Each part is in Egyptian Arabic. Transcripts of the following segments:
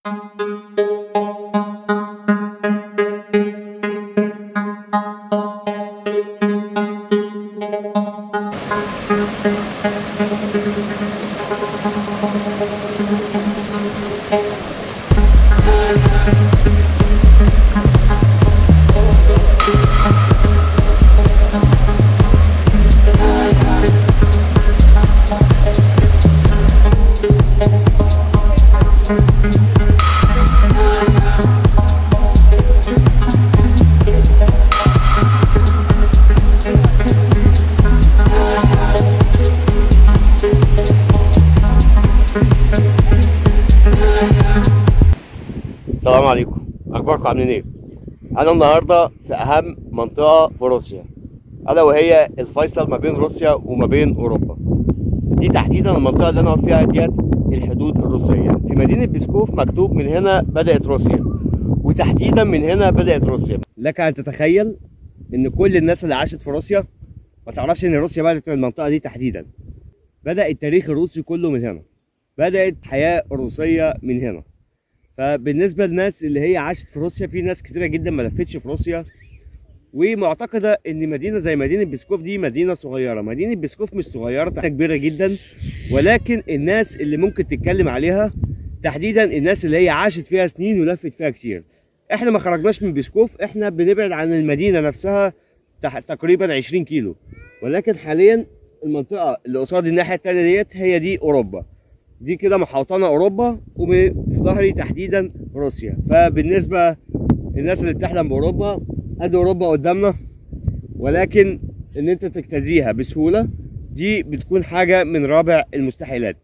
السلام عليكم اخباركم عاملين ايه انا النهارده في اهم منطقه في روسيا الا وهي الفيصل ما بين روسيا وما بين اوروبا دي تحديدا المنطقه اللي انا واقف فيها ديت الحدود الروسيه في مدينه بيسكوف مكتوب من هنا بدات روسيا وتحديدا من هنا بدات روسيا لك ان تتخيل ان كل الناس اللي عاشت في روسيا ما تعرفش ان روسيا بدات من المنطقه دي تحديدا بدا التاريخ الروسي كله من هنا بدات حياه روسيه من هنا فبالنسبه للناس اللي هي عاشت في روسيا في ناس كتيره جدا ما لفتش في روسيا ومعتقده ان مدينه زي مدينه بيسكوف دي مدينه صغيره مدينه بيسكوف مش صغيره ده كبيره جدا ولكن الناس اللي ممكن تتكلم عليها تحديدا الناس اللي هي عاشت فيها سنين ولفت فيها كتير احنا ما خرجناش من بيسكوف احنا بنبعد عن المدينه نفسها تح- تقريبا 20 كيلو ولكن حاليا المنطقه اللي قصاد الناحيه التانيه ديت هي دي اوروبا دي كده محوطنه اوروبا وفي ظهري تحديدا روسيا فبالنسبه للناس اللي بتحلم باوروبا ادي اوروبا قدامنا ولكن ان انت تجتازيها بسهوله دي بتكون حاجه من رابع المستحيلات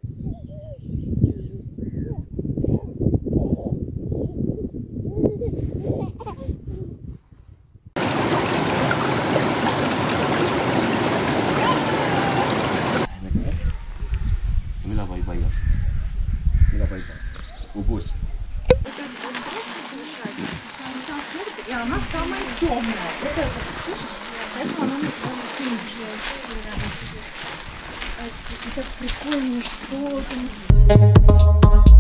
لا باي باي لا باي باي وبوس И она самая темная. Вот это, слышишь? Поэтому она называется темнее. И так прикольно, что там.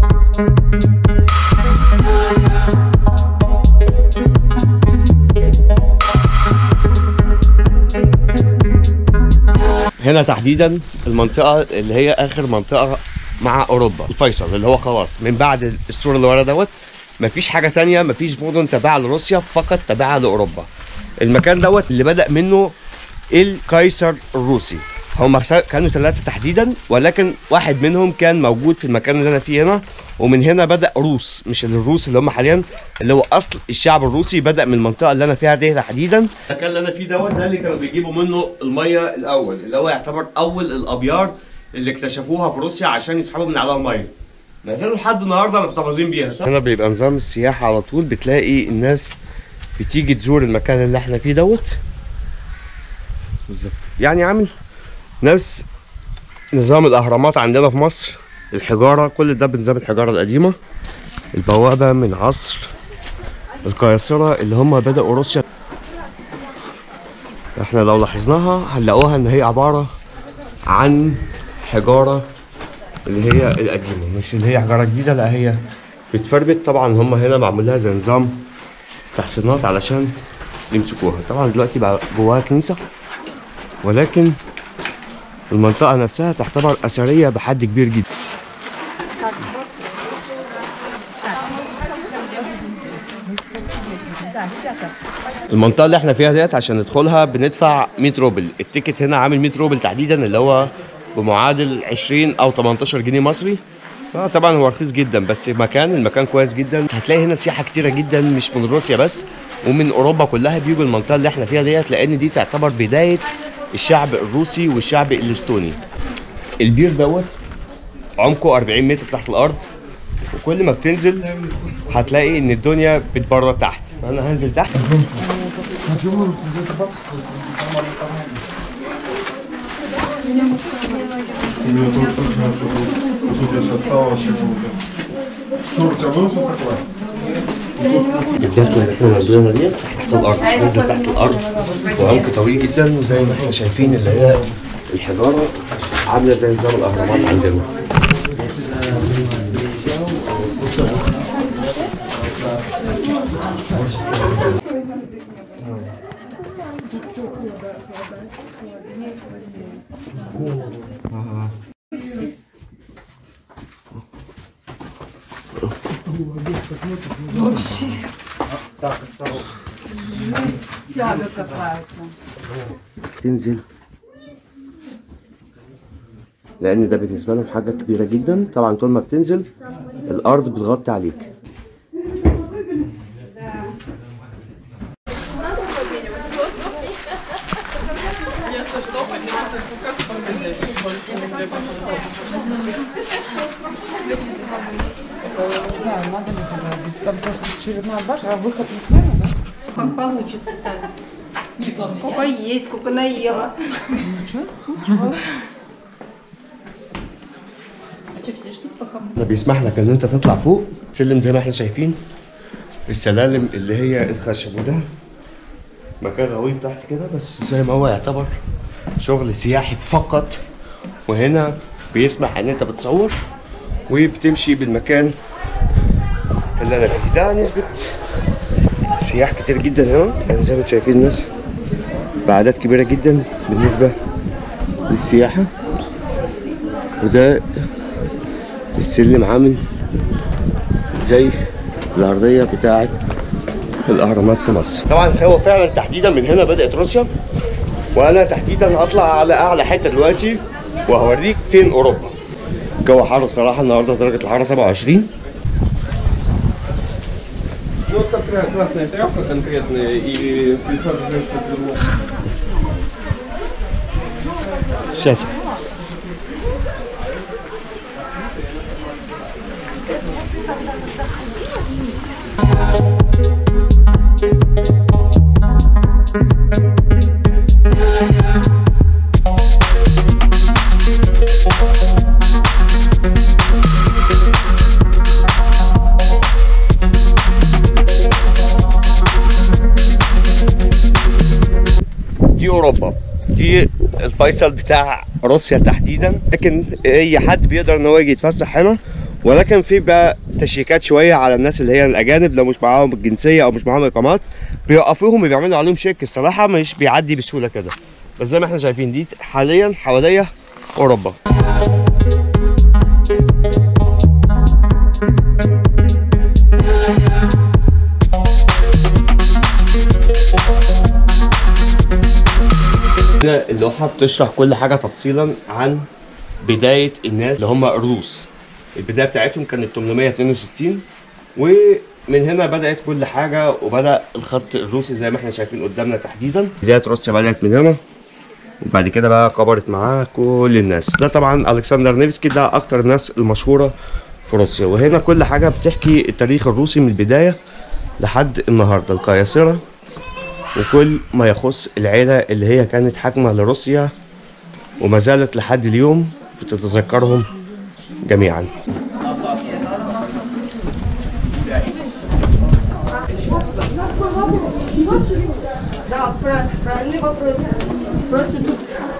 هنا تحديدا المنطقه اللي هي اخر منطقه مع اوروبا الفيصل اللي هو خلاص من بعد السور اللي ورا دوت مفيش حاجه تانية مفيش مدن تابعه لروسيا فقط تابعه لاوروبا المكان دوت اللي بدا منه القيصر الروسي هم كانوا ثلاثة تحديدا ولكن واحد منهم كان موجود في المكان اللي انا فيه هنا ومن هنا بدا روس مش الروس اللي هم حاليا اللي هو اصل الشعب الروسي بدا من المنطقه اللي انا فيها دي تحديدا المكان اللي انا فيه دوت ده اللي كانوا بيجيبوا منه الميه الاول اللي هو يعتبر اول الابيار اللي اكتشفوها في روسيا عشان يسحبوا من عليها الميه ما زالوا لحد النهارده محتفظين بيها هنا بيبقى نظام السياحه على طول بتلاقي الناس بتيجي تزور المكان اللي احنا فيه دوت بالظبط يعني عامل نفس نظام الاهرامات عندنا في مصر الحجاره كل ده بنظام الحجاره القديمه البوابه من عصر القياصره اللي هم بداوا روسيا احنا لو لاحظناها هنلاقوها ان هي عباره عن حجاره اللي هي القديمه مش اللي هي حجاره جديده لا هي بتفربت طبعا هم هنا معمول لها زي نظام تحصينات علشان يمسكوها طبعا دلوقتي بقى جواها كنيسه ولكن المنطقه نفسها تعتبر اثريه بحد كبير جدا المنطقه اللي احنا فيها ديت عشان ندخلها بندفع 100 روبل التيكت هنا عامل 100 روبل تحديدا اللي هو بمعادل 20 او 18 جنيه مصري طبعا هو رخيص جدا بس مكان المكان كويس جدا هتلاقي هنا سياحه كتيره جدا مش من روسيا بس ومن اوروبا كلها بيجوا المنطقه اللي احنا فيها ديت لان دي تعتبر بدايه الشعب الروسي والشعب الاستوني البير دوت عمقه 40 متر تحت الارض وكل ما بتنزل هتلاقي ان الدنيا بتبرد تحت فانا هنزل تحت У меня тоже слышно, что тут, тут я сейчас стал вообще круто. Шур, у тебя было что такое? الجبل اللي احنا نازلينها ديت تحت الارض ننزل تحت الارض وعمق طويل جدا وزي ما احنا شايفين اللي هي الحجاره عامله زي نظام الاهرامات عندنا Тяга какая-то. تنزل لان ده بالنسبه لهم حاجه كبيره جدا طبعا طول ما بتنزل الارض بتغطي عليك Не знаю, надо ли туда. Там просто очередная башня, а выход не с нами, да? Как получится так. Сколько есть, сколько наела. А что, все ждут, пока мы... ده بيسمح لك ان انت تطلع فوق سلم زي ما احنا شايفين السلالم اللي هي الخشب وده مكان غويط تحت كده بس زي ما هو يعتبر شغل سياحي فقط وهنا بيسمح ان انت بتصور وبتمشي بالمكان اللي انا فيه ده نسبة سياح كتير جدا هنا يعني زي ما انتم شايفين الناس بأعداد كبيرة جدا بالنسبة للسياحة وده السلم عامل زي الأرضية بتاعة الأهرامات في مصر طبعا هو فعلا تحديدا من هنا بدأت روسيا وأنا تحديدا هطلع على أعلى حتة дلوقتي وهوريك فين أوروبا الجو حر الصراحة النهاردة درجة الحرارة 27 Ну, вот такая красная тряпка конкретная, и присаживаешь что-то Сейчас. دي اوروبا دي الفيصل بتاع روسيا تحديدا لكن اي حد بيقدر ان هو يجي يتفسح هنا ولكن في بقى تشيكات شويه على الناس اللي هي الاجانب لو مش معاهم الجنسيه او مش معاهم اقامات بيوقفوهم وبيعملوا عليهم شيك الصراحه مش بيعدي بسهوله كده بس زي ما احنا شايفين دي حاليا حواليا اوروبا هنا اللوحة بتشرح كل حاجة تفصيلا عن بداية الناس اللي هم الروس البداية بتاعتهم كانت 862 ومن هنا بدأت كل حاجة وبدأ الخط الروسي زي ما احنا شايفين قدامنا تحديدا بداية روسيا بدأت من هنا وبعد كده بقى كبرت معاه كل الناس ده طبعا الكسندر نيفسكي ده اكتر الناس المشهورة في روسيا وهنا كل حاجة بتحكي التاريخ الروسي من البداية لحد النهاردة القياصرة وكل ما يخص العيلة اللي هي كانت حاكمة لروسيا وما زالت لحد اليوم بتتذكرهم جميعا Да, правильный вопрос. Просто тут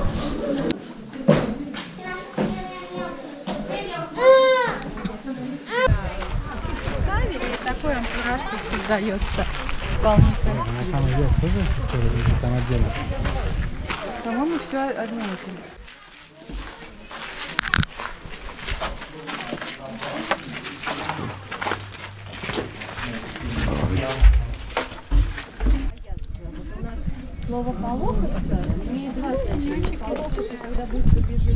Такой антураж тут создается. Вполне красиво. Там идет тоже, который там отдельно. По-моему, все одно и то же. слово полохаться имеет два значения. Полохаться, когда быстро бежишь.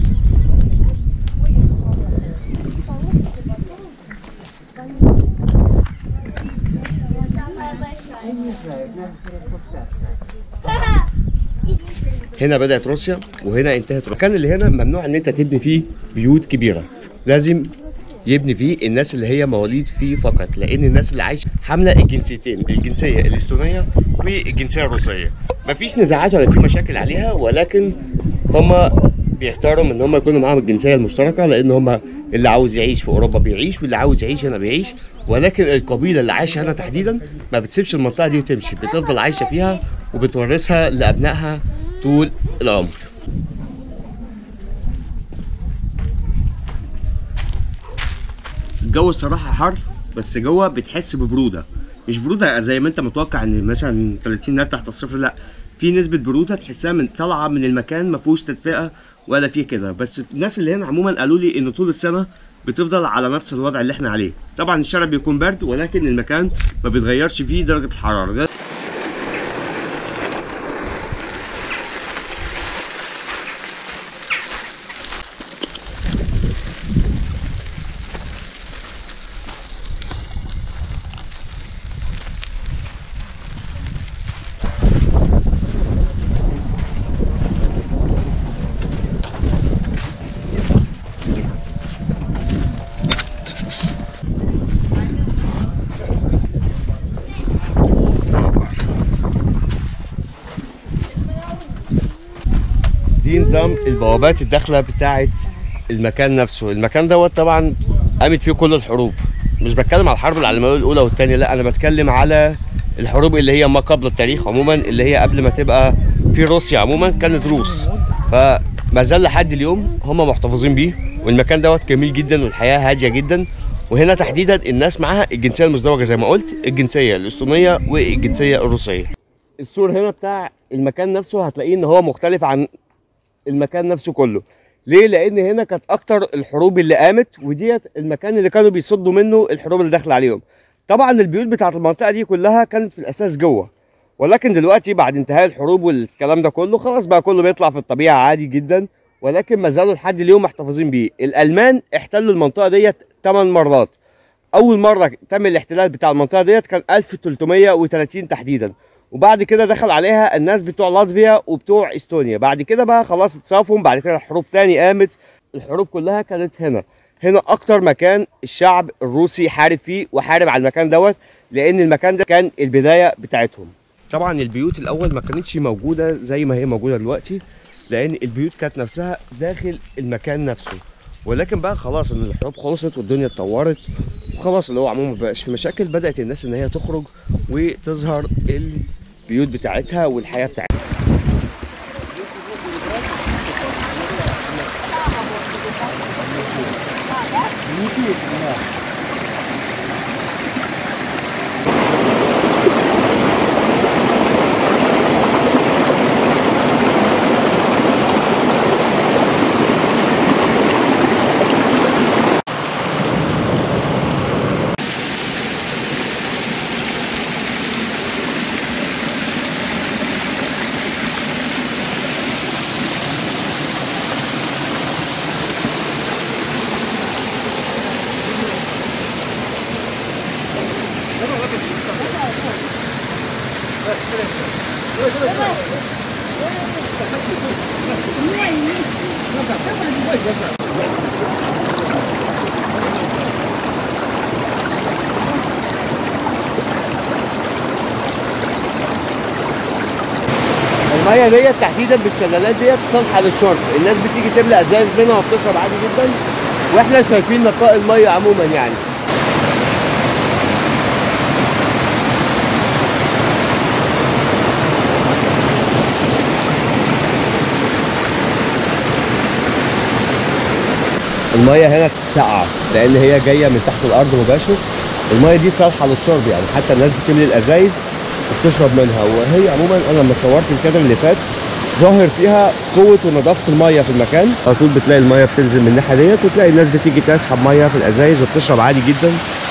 هنا بدأت روسيا وهنا انتهت روسيا المكان اللي هنا ممنوع ان انت تبني فيه بيوت كبيرة لازم يبني فيه الناس اللي هي مواليد فيه فقط لان الناس اللي عايشه حامله الجنسيتين الجنسيه الاستونيه والجنسيه الروسيه مفيش نزاعات ولا في مشاكل عليها ولكن هما بيختاروا ان هم يكونوا معاهم الجنسيه المشتركه لان هم اللي عاوز يعيش في اوروبا بيعيش واللي عاوز يعيش هنا بيعيش ولكن القبيله اللي عايشه هنا تحديدا ما بتسيبش المنطقه دي وتمشي بتفضل عايشه فيها وبتورثها لابنائها طول العمر الجو الصراحه حر بس جوه بتحس ببروده مش بروده زي ما انت متوقع ان مثلا 30 نات تحت الصفر لا في نسبه بروده تحسها من طالعه من المكان ما فيهوش تدفئه ولا فيه كده بس الناس اللي هنا عموما قالوا لي ان طول السنه بتفضل على نفس الوضع اللي احنا عليه طبعا الشارع بيكون برد ولكن المكان ما بيتغيرش فيه درجه الحراره ده دي نظام البوابات الداخله بتاعه المكان نفسه المكان دوت طبعا قامت فيه كل الحروب مش بتكلم على الحرب العالميه الاولى والثانيه لا انا بتكلم على الحروب اللي هي ما قبل التاريخ عموما اللي هي قبل ما تبقى في روسيا عموما كانت روس فما زال لحد اليوم هم محتفظين بيه والمكان دوت جميل جدا والحياه هاديه جدا وهنا تحديدا الناس معاها الجنسيه المزدوجه زي ما قلت الجنسيه الاستونيه والجنسيه الروسيه السور هنا بتاع المكان نفسه هتلاقيه ان هو مختلف عن المكان نفسه كله ليه لان هنا كانت اكتر الحروب اللي قامت وديت المكان اللي كانوا بيصدوا منه الحروب اللي داخله عليهم طبعا البيوت بتاعت المنطقه دي كلها كانت في الاساس جوه ولكن دلوقتي بعد انتهاء الحروب والكلام ده كله خلاص بقى كله بيطلع في الطبيعه عادي جدا ولكن ما زالوا لحد اليوم محتفظين بيه الالمان احتلوا المنطقه ديت 8 مرات اول مره تم الاحتلال بتاع المنطقه ديت كان 1330 تحديدا وبعد كده دخل عليها الناس بتوع لاتفيا وبتوع استونيا بعد كده بقى خلاص اتصافوا بعد كده الحروب تاني قامت الحروب كلها كانت هنا هنا اكتر مكان الشعب الروسي حارب فيه وحارب على المكان دوت لان المكان ده كان البدايه بتاعتهم طبعا البيوت الاول ما كانتش موجوده زي ما هي موجوده دلوقتي لان البيوت كانت نفسها داخل المكان نفسه ولكن بقى خلاص ان الحروب خلصت والدنيا اتطورت وخلاص اللي هو عموما ما بقاش في مشاكل بدات الناس ان هي تخرج وتظهر البيوت بتاعتها والحياه بتاعتها الميه ديت تحديدا بالشلالات ديت صالحه للشرب الناس بتيجي تملى ازاز منها وبتشرب عادي جدا واحنا شايفين نقاء الميه عموما يعني الميه هنا ساقعه لان هي جايه من تحت الارض مباشر الميه دي صالحه للشرب يعني حتى الناس بتملي الازايز وبتشرب منها وهي عموما انا لما صورت الكادر اللي فات ظاهر فيها قوه ونظافه الميه في المكان على طول بتلاقي الميه بتنزل من الناحيه ديت وتلاقي الناس بتيجي تسحب ميه في الازايز وبتشرب عادي جدا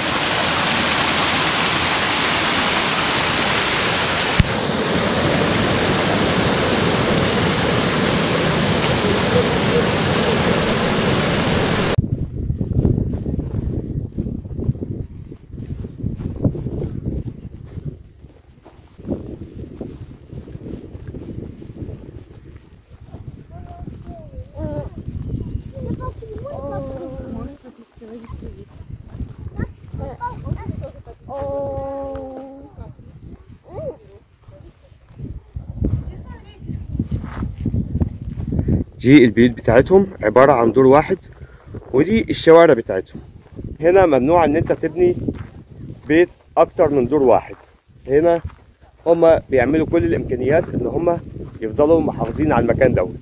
دي البيوت بتاعتهم عبارة عن دور واحد ودي الشوارع بتاعتهم هنا ممنوع ان انت تبني بيت اكتر من دور واحد هنا هما بيعملوا كل الامكانيات ان هما يفضلوا محافظين على المكان دوت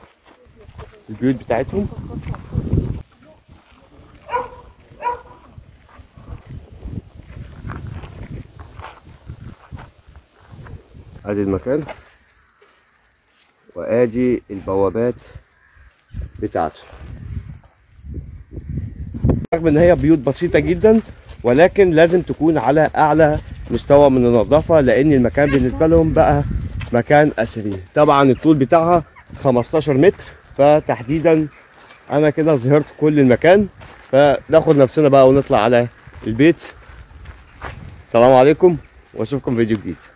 البيوت بتاعتهم ادي المكان وادي البوابات بتاعته رغم ان هي بيوت بسيطه جدا ولكن لازم تكون على اعلى مستوى من النظافه لان المكان بالنسبه لهم بقى مكان اثري طبعا الطول بتاعها 15 متر فتحديدا انا كده ظهرت كل المكان فناخد نفسنا بقى ونطلع على البيت السلام عليكم واشوفكم فيديو جديد